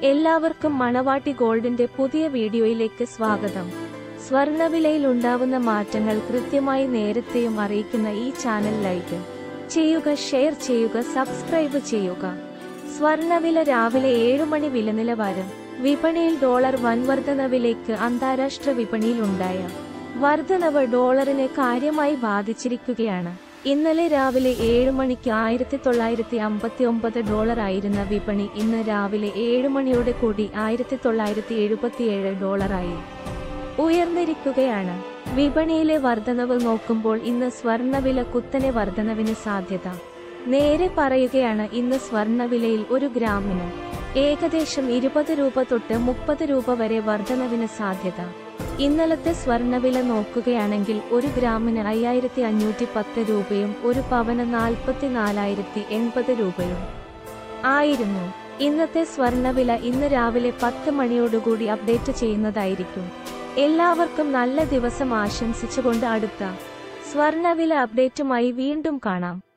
എല്ലാവർക്കും മണവാട്ടി ഗോൾഡിന്റെ പുതിയ വീഡിയോയിലേക്ക് സ്വാഗതം സ്വർണവിലയിൽ ഉണ്ടാവുന്ന മാറ്റങ്ങൾ കൃത്യമായി നേരത്തെയും അറിയിക്കുന്ന ഈ ചാനൽ ലൈക്ക് ചെയ്യുക ഷെയർ ചെയ്യുക സബ്സ്ക്രൈബ് ചെയ്യുക സ്വർണവില രാവിലെ ഏഴു മണി വില നിലവാരം വിപണിയിൽ ഡോളർ വൻ വർധനവിലേക്ക് അന്താരാഷ്ട്ര വിപണിയിൽ ഉണ്ടായ വർധനവ് ഡോളറിനെ കാര്യമായി ബാധിച്ചിരിക്കുകയാണ് ഇന്നലെ രാവിലെ ഏഴ് മണിക്ക് ആയിരത്തി തൊള്ളായിരത്തി അമ്പത്തി ഒമ്പത് ഡോളർ ആയിരുന്ന വിപണി ഇന്ന് രാവിലെ ഏഴ് മണിയോടെ കൂടി ആയിരത്തി തൊള്ളായിരത്തി എഴുപത്തിയേഴ് ഡോളറായി ഉയർന്നിരിക്കുകയാണ് വിപണിയിലെ വർധനവ് നോക്കുമ്പോൾ ഇന്ന് സ്വർണവില കുത്തനെ വർധനവിന് സാധ്യത നേരെ പറയുകയാണ് ഇന്ന് സ്വർണവിലയിൽ ഒരു ഗ്രാമിന് ഏകദേശം ഇരുപത് രൂപ തൊട്ട് മുപ്പത് രൂപ വരെ വർധനവിന് സാധ്യത ഇന്നലത്തെ സ്വർണവില നോക്കുകയാണെങ്കിൽ ഒരു ഗ്രാമിന് അയ്യായിരത്തി അഞ്ഞൂറ്റി പത്ത് രൂപയും ഒരു പവന് നാൽപ്പത്തി നാലായിരത്തി എൺപത് രൂപയും ആയിരുന്നു ഇന്നത്തെ സ്വർണവില ഇന്ന് രാവിലെ പത്ത് മണിയോടുകൂടി അപ്ഡേറ്റ് ചെയ്യുന്നതായിരിക്കും എല്ലാവർക്കും നല്ല ദിവസം ആശംസിച്ചുകൊണ്ട് അടുത്ത സ്വർണവില അപ്ഡേറ്റുമായി വീണ്ടും കാണാം